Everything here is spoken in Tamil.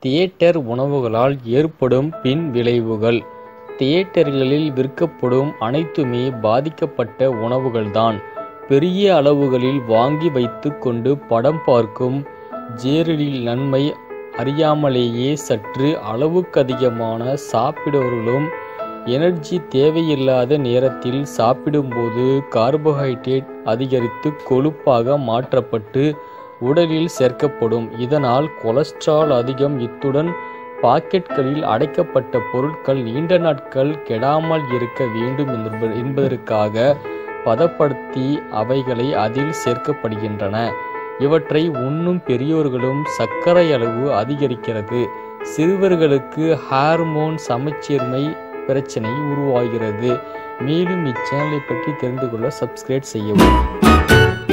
தியேட்டர் உணவுகளால் ஏற்படும் பின் விளைவுகள் தியேட்டர்களில் விற்கப்படும் அனைத்துமே பாதிக்கப்பட்ட உணவுகள்தான் பெரிய அளவுகளில் வாங்கி வைத்து கொண்டு படம் பார்க்கும் ஜேரலில் நன்மை அறியாமலேயே சற்று அளவுக்கதிகமான சாப்பிடுவர்களும் எனர்ஜி தேவையில்லாத நேரத்தில் சாப்பிடும்போது கார்போஹைட்ரேட் அதிகரித்து கொழுப்பாக மாற்றப்பட்டு உடலில் சேர்க்கப்படும் இதனால் கொலஸ்ட்ரால் அதிகம் இத்துடன் பாக்கெட்களில் அடைக்கப்பட்ட பொருட்கள் நீண்ட நாட்கள் கெடாமல் இருக்க வேண்டும் என்ப- என்பதற்காக பதப்படுத்தி அவைகளை அதில் சேர்க்கப்படுகின்றன இவற்றை உண்ணும் பெரியோர்களும் சர்க்கரை அளவு அதிகரிக்கிறது சிறுவர்களுக்கு ஹார்மோன் சமச்சீர்மை பிரச்சனை உருவாகிறது மேலும் இச்சேனலை பற்றி தெரிந்து கொள்ள சப்ஸ்கிரைப் செய்யவும்